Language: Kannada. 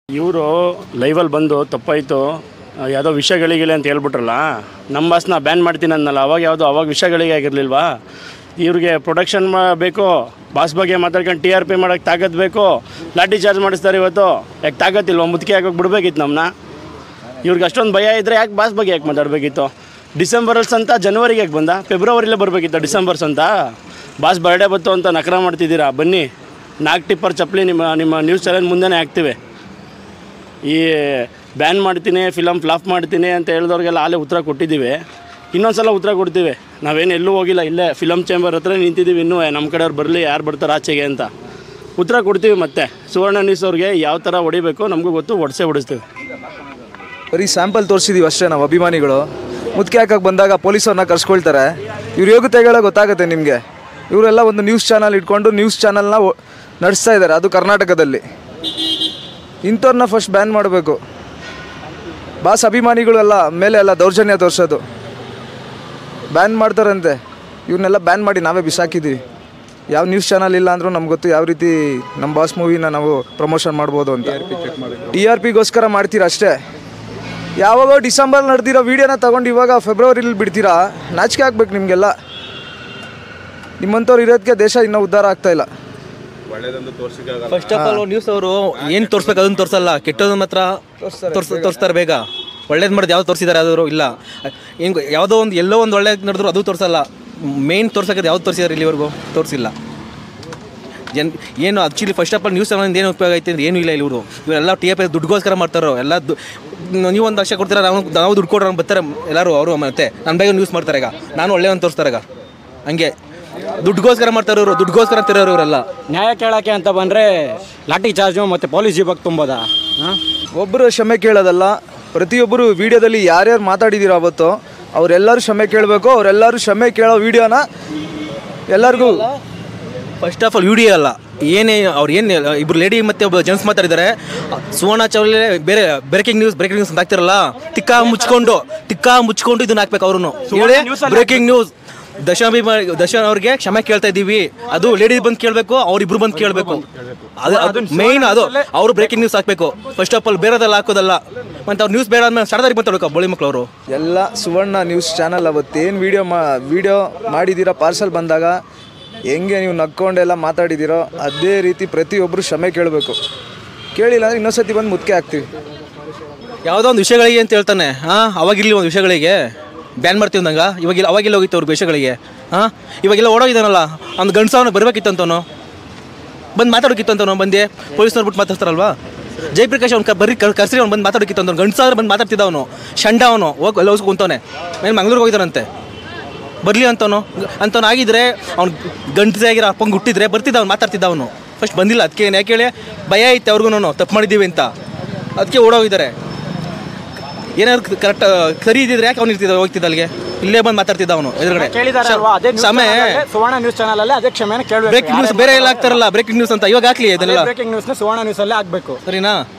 ಇವರು ಲೈವಲ್ಲಿ ಬಂದು ತಪ್ಪಾಯಿತು ಯಾವುದೋ ವಿಷಯಗಳಿಗಿಲ್ಲ ಅಂತ ಹೇಳ್ಬಿಟ್ರಲ್ಲ ನಮ್ಮ ಬಾಸ್ನ ಬ್ಯಾನ್ ಮಾಡ್ತೀನಿ ಅನ್ನಲ್ಲ ಅವಾಗ ಯಾವುದೋ ಅವಾಗ ವಿಷಯಗಳಿಗೆ ಆಗಿರಲಿಲ್ವಾ ಇವ್ರಿಗೆ ಪ್ರೊಡಕ್ಷನ್ ಮಾ ಬೇಕು ಬಾಸ್ ಬಗ್ಗೆ ಮಾತಾಡ್ಕೊಂಡು ಟಿ ಆರ್ ಪಿ ಮಾಡೋಕ್ಕೆ ತಾಕತ್ ಬೇಕು ಲಾಠಿ ಚಾರ್ಜ್ ಮಾಡಿಸ್ತಾರೆ ಇವತ್ತು ಯಾಕೆ ತಾಕತ್ತಿಲ್ವ ಮುದುಕಿ ಹಾಕೋಕೆ ಬಿಡ್ಬೇಕಿತ್ತು ನಮ್ಮನ್ನ ಇವ್ರಿಗೆ ಅಷ್ಟೊಂದು ಭಯ ಇದ್ದರೆ ಯಾಕೆ ಬಾಸ್ ಬಗ್ಗೆ ಯಾಕೆ ಮಾತಾಡಬೇಕಿತ್ತು ಡಿಸೆಂಬರಲ್ಲಿ ಅಂತ ಜನವರಿಗೆ ಯಾಕೆ ಬಂದ ಫೆಬ್ರವರಿಲೇ ಬರಬೇಕಿತ್ತು ಡಿಸೆಂಬರ್ಸ್ ಅಂತ ಬಾಸ್ ಬರ್ಡೇ ಬಂತು ಅಂತ ನಕರ ಮಾಡ್ತಿದ್ದೀರಾ ಬನ್ನಿ ನಾಲ್ಕು ಟಿಪ್ಪರ್ ಚಪ್ಪಲಿ ನಿಮ್ಮ ನಿಮ್ಮ ನ್ಯೂಸ್ ಚಾನೆಲ್ ಮುಂದೆನೇ ಹಾಕ್ತಿವಿ ಈ ಬ್ಯಾನ್ ಮಾಡ್ತೀನಿ ಫಿಲಮ್ ಫ್ಲಾಪ್ ಮಾಡ್ತೀನಿ ಅಂತ ಹೇಳಿದವ್ರಿಗೆಲ್ಲ ಆಲೇ ಉತ್ತರ ಕೊಟ್ಟಿದ್ದೀವಿ ಇನ್ನೊಂದು ಸಲ ಉತ್ತರ ಕೊಡ್ತೀವಿ ನಾವೇನು ಎಲ್ಲೂ ಹೋಗಿಲ್ಲ ಇಲ್ಲೇ ಫಿಲಮ್ ಚೇಂಬರ್ ಹತ್ರ ನಿಂತಿದ್ದೀವಿ ಇನ್ನೂ ನಮ್ಮ ಕಡೆಯವ್ರು ಬರಲಿ ಯಾರು ಬರ್ತಾರೆ ಆಚೆಗೆ ಅಂತ ಉತ್ತರ ಕೊಡ್ತೀವಿ ಮತ್ತೆ ಸುವರ್ಣ ನ್ಯೂಸ್ ಅವ್ರಿಗೆ ಯಾವ ಥರ ಹೊಡಿಬೇಕು ನಮಗೂ ಗೊತ್ತು ಹೊಡ್ಸೇ ಹೊಡಿಸ್ತೀವಿ ಬರೀ ಸ್ಯಾಂಪಲ್ ತೋರಿಸಿದೀವಿ ಅಷ್ಟೇ ನಾವು ಅಭಿಮಾನಿಗಳು ಮುದ್ಕೆ ಹಾಕಕ್ಕೆ ಬಂದಾಗ ಪೊಲೀಸವ್ರನ್ನ ಕರ್ಸ್ಕೊಳ್ತಾರೆ ಇವ್ರ ಯೋಗ್ಯತೆಗಳ ಗೊತ್ತಾಗುತ್ತೆ ನಿಮಗೆ ಇವರೆಲ್ಲ ಒಂದು ನ್ಯೂಸ್ ಚಾನಲ್ ಇಟ್ಕೊಂಡು ನ್ಯೂಸ್ ಚಾನಲ್ನ ನಡೆಸ್ತಾ ಇದ್ದಾರೆ ಅದು ಕರ್ನಾಟಕದಲ್ಲಿ ಇಂಥವ್ರನ್ನ ಫಸ್ಟ್ ಬ್ಯಾನ್ ಮಾಡಬೇಕು ಬಾಸ್ ಅಭಿಮಾನಿಗಳು ಎಲ್ಲ ಮೇಲೆ ಎಲ್ಲ ದೌರ್ಜನ್ಯ ತೋರಿಸೋದು ಬ್ಯಾನ್ ಮಾಡ್ತಾರಂತೆ ಇವ್ರನ್ನೆಲ್ಲ ಬ್ಯಾನ್ ಮಾಡಿ ನಾವೇ ಬಿಸಾಕಿದ್ದೀವಿ ಯಾವ ನ್ಯೂಸ್ ಚಾನಲ್ ಇಲ್ಲ ಅಂದರೂ ನಮ್ಗೆ ಗೊತ್ತು ಯಾವ ರೀತಿ ನಮ್ಮ ಬಾಸ್ ಮೂವಿನ ನಾವು ಪ್ರಮೋಷನ್ ಮಾಡ್ಬೋದು ಅಂತ ಟಿ ಆರ್ ಪಿಗೋಸ್ಕರ ಮಾಡ್ತೀರಾ ಅಷ್ಟೇ ಯಾವಾಗೋ ಡಿಸೆಂಬರ್ ನಡೆದಿರೋ ವೀಡಿಯೋನ ತಗೊಂಡು ಇವಾಗ ಫೆಬ್ರವರಿಲಿ ಬಿಡ್ತೀರಾ ನಾಚಿಕೆ ಆಗ್ಬೇಕು ನಿಮಗೆಲ್ಲ ನಿಮ್ಮಂಥವ್ರು ಇರೋದಕ್ಕೆ ದೇಶ ಇನ್ನೂ ಉದ್ಧಾರ ಆಗ್ತಾ ಇಲ್ಲ ಫಸ್ಟ್ ಆಫ್ ಆಲ್ ನ್ಯೂಸ್ ಅವರು ಏನು ತೋರಿಸ್ಬೇಕು ಅದನ್ನ ತೋರಿಸಲ್ಲ ಕೆಟ್ಟದನ್ನ ಮಾತ್ರ ತೋರ್ಸ್ ತೋರಿಸ್ತಾರೆ ಬೇಗ ಒಳ್ಳೇದು ಮಾಡೋದು ಯಾವ್ದು ತೋರಿಸಿದ್ದಾರೆ ಯಾವ್ದಾದ್ರು ಇಲ್ಲ ಏನು ಯಾವುದೋ ಒಂದು ಎಲ್ಲೋ ಒಂದು ಒಳ್ಳೇದು ನಡೆದ್ರು ಅದು ತೋರಿಸಲ್ಲ ಮೇನ್ ತೋರ್ಸೋಕೆ ಯಾವ್ದು ತೋರಿಸಿದ್ದಾರೆ ಇಲ್ಲಿವರೆಗೂ ತೋರಿಸಿಲ್ಲ ಜನ್ ಏನು actually first of all news channel ಏನು ಉಪಯೋಗ ಐತೆ ಅಂದ್ರೆ ಏನೂ ಇಲ್ಲ ಇವರು ಇವರೆಲ್ಲ ಟಿ ಎಫ್ ದುಡ್ಡುಗೋಸ್ಕರ ಮಾಡ್ತಾರೋ ಎಲ್ಲ ದು ನೀವು ಒಂದು ಲಕ್ಷ ಕೊಡ್ತೀರಾ ನಾವು ನಾವು ದುಡ್ಡು ಕೊಡ್ರೆ ಬರ್ತಾರೆ ಎಲ್ಲರೂ ಅವರು ಮತ್ತೆ ನನ್ನ ಬಗ್ಗೆ ನ್ಯೂಸ್ ಮಾಡ್ತಾರೆ ಈಗ ನಾನು ಒಳ್ಳೆ ಒಂದು ತೋರಿಸ್ತಾರೆ ಈಗ ಹಂಗೆ ದುಡ್ಡುಗೋಸ್ಕರ ಮಾಡ್ತಾರೆ ಇವರು ದುಡ್ಡುಗೋಸ್ಕರ ತಿರೋರು ಇವರೆಲ್ಲ ನ್ಯಾಯ ಕೇಳೋಕ್ಕೆ ಅಂತ ಬಂದರೆ ಲಾಠಿ ಚಾರ್ಜು ಮತ್ತು ಪೊಲೀಸ್ ಜೀಬಕ್ಕೆ ತುಂಬೋದಾ ಹಾಂ ಒಬ್ಬರು ಕ್ಷಮೆ ಕೇಳೋದಲ್ಲ ಪ್ರತಿಯೊಬ್ಬರು ವಿಡಿಯೋದಲ್ಲಿ ಯಾರ್ಯಾರು ಮಾತಾಡಿದ್ದೀರೋ ಅವತ್ತು ಅವರೆಲ್ಲರೂ ಕ್ಷಮೆ ಕೇಳಬೇಕು ಅವರೆಲ್ಲರೂ ಕ್ಷಮೆ ಕೇಳೋ ವಿಡಿಯೋನ ಎಲ್ಲರಿಗೂ ಫಸ್ಟ್ ಆಫ್ ಆಲ್ ವಿಡಿಯೋ ಅಲ್ಲ ಏನೇ ಅವ್ರು ಏನು ಇಬ್ರು ಲೇಡಿ ಮತ್ತೆ ಒಬ್ಬ ಜೆಂಟ್ಸ್ ಮಾತಾಡಿದ್ದಾರೆ ಸುವರ್ಣ ಚೌಲೆ ಬೇರೆ ಬ್ರೇಕಿಂಗ್ ನ್ಯೂಸ್ ಬ್ರೇಕಿಂಗ್ ನ್ಯೂಸ್ ಅಂತ ಹಾಕ್ತಿರಲ್ಲ ಟಿಕ್ಕಾ ಮುಚ್ಕೊಂಡು ಟಿಕ್ಕಾ ಮುಚ್ಕೊಂಡು ಇದನ್ನ ಹಾಕ್ಬೇಕು ಅವ್ರು ಹೇಳಿ ಬ್ರೇಕಿಂಗ್ ನ್ಯೂಸ್ ದಶಾಭಿ ದರ್ಶನ್ ಅವ್ರಿಗೆ ಕ್ಷಮೆ ಕೇಳ್ತಾ ಇದ್ದೀವಿ ಅದು ಲೇಡಿ ಬಂದು ಕೇಳಬೇಕು ಅವ್ರಿಬ್ರು ಬಂದು ಕೇಳಬೇಕು ಅದು ಅದು ಮೇಯ್ನ್ ಅದು ಅವರು ಬ್ರೇಕಿಂಗ್ ನ್ಯೂಸ್ ಹಾಕ್ಬೇಕು ಫಸ್ಟ್ ಆಫ್ ಆಲ್ ಬೇರೆದೆಲ್ಲ ಹಾಕೋದಲ್ಲ ಮತ್ತೆ ಅವ್ರು ನ್ಯೂಸ್ ಬೇಡ ಅಂದ್ಮೇಲೆ ಸಡದಾಗಿ ಮಾತಾಡ್ಬೇಕು ಬಳಿ ಮಕ್ಳು ಅವರು ಎಲ್ಲ ಸುವರ್ಣ ನ್ಯೂಸ್ ಚಾನಲ್ ಅವತ್ತೇನು ವಿಡಿಯೋ ಮಾ ವಿಡಿಯೋ ಮಾಡಿದ್ದೀರಾ ಪಾರ್ಸಲ್ ಬಂದಾಗ ಹೆಂಗೆ ನೀವು ನಕ್ಕೊಂಡೆಲ್ಲ ಮಾತಾಡಿದ್ದೀರೋ ಅದೇ ರೀತಿ ಪ್ರತಿಯೊಬ್ಬರು ಕ್ಷಮೆ ಕೇಳಬೇಕು ಕೇಳಿಲ್ಲ ಅಂದರೆ ಇನ್ನೊಂದ್ಸತಿ ಬಂದು ಮುದ್ಕೆ ಹಾಕ್ತೀವಿ ಯಾವುದೋ ಒಂದು ವಿಷಯಗಳಿಗೆ ಅಂತ ಹೇಳ್ತಾನೆ ಹಾಂ ಅವಾಗಿರ್ಲಿ ಒಂದು ವಿಷಯಗಳಿಗೆ ಬ್ಯಾನ್ ಮಾಡ್ತೀವಿ ಅಂದಂಗ ಇವಾಗಿಲ್ಲ ಅವಾಗಿಲ್ಲ ಹೋಗಿತ್ತು ಅವ್ರಿಗೆ ವಿಷಯಗಳಿಗೆ ಹಾಂ ಇವಾಗೆಲ್ಲ ಓಡೋಗಿದ್ದಾನಲ್ಲ ಒಂದು ಗಂಡಸವನು ಬರಬೇಕಿತ್ತು ಅಂತವನು ಬಂದು ಮಾತಾಡೋಕಿತ್ತು ಅಂತವನು ಬಂದೆ ಪೊಲೀಸ್ನವ್ರು ಬಿಟ್ಟು ಮಾತಾಡ್ತಾರಲ್ವಾ ಜಯಪ್ರಕಾಶ್ ಅವ್ನು ಬರೀ ಕರ್ಸಿ ಅವ್ನು ಬಂದು ಮಾತಾಡೋಕಿತ್ತು ಅಂತ ಗಂಡಸಾದ್ರೆ ಬಂದು ಮಾತಾಡ್ತಿದ್ದ ಅವನು ಶಂಡ ಅವನು ಹೋಗಿ ಎಲ್ಲ ಹೋಗಿ ಕುಂತವನೆ ಮೇಲೆ ಮಂಗ್ಳೂರಿಗೆ ಹೋಗಿದ್ದಾನಂತೆ ಬರಲಿ ಅಂತವನು ಅಂತವ್ನು ಆಗಿದ್ರೆ ಅವ್ನು ಗಂಡಸಾಗಿರೋ ಅಪ್ಪಂಗೆ ಹುಟ್ಟಿದ್ರೆ ಬರ್ತಿದ್ದ ಅವ್ನು ಮಾತಾಡ್ತಿದ್ದ ಅವನು ಫಸ್ಟ್ ಬಂದಿಲ್ಲ ಅದಕ್ಕೆ ಯಾಕೆ ಹೇಳಿ ಭಯ ಐತೆ ಅವ್ರಿಗೂ ತಪ್ಪು ಮಾಡಿದ್ದೀವಿ ಅಂತ ಅದಕ್ಕೆ ಓಡೋಗಿದ್ದಾರೆ ಏನಾದ್ರು ಕರೆಕ್ಟ್ ಸರಿ ಇದ್ದಿದ್ರೆ ಯಾಕೆ ಅವ್ನು ಇರ್ತಿದ್ದ ಹೋಗ್ತಿದ್ದ ಅಲ್ಲಿಗೆ ಇಲ್ಲೇ ಬಂದು ಮಾತಾಡ್ತಿದ್ದ ಅವನು ಎದುರುಗಡೆ ಕೇಳಿದ್ದಾರೆ ಅಲ್ವಾ ಅದೇ news ಸಮಯ channel ಅಲ್ಲೇ, ಸುವರ್ಣ ನ್ಯೂಸ್ ಚಾನಲಲ್ಲೇ ಅದೇ ಕ್ಷಮೆನ ಕೇಳಬೇಕು ಬ್ರೇಕಿಂಗ್ ನ್ಯೂಸ್ ಬೇರೆ ಎಲ್ಲ ಹಾಕ್ತಾರಲ್ಲ ಬ್ರೇಕಿಂಗ್ ನ್ಯೂಸ್ ಅಂತ ಇವಾಗ ಹಾಕ್ಲಿ ಅದನ್ನೆಲ್ಲ ಬ್ರೇಕಿಂಗ್ ನ್ಯೂಸ್ನ ಸುವರ್ಣ ನ್ಯೂಸಲ್ಲೇ ಆಗಬೇಕು ಸರಿನಾ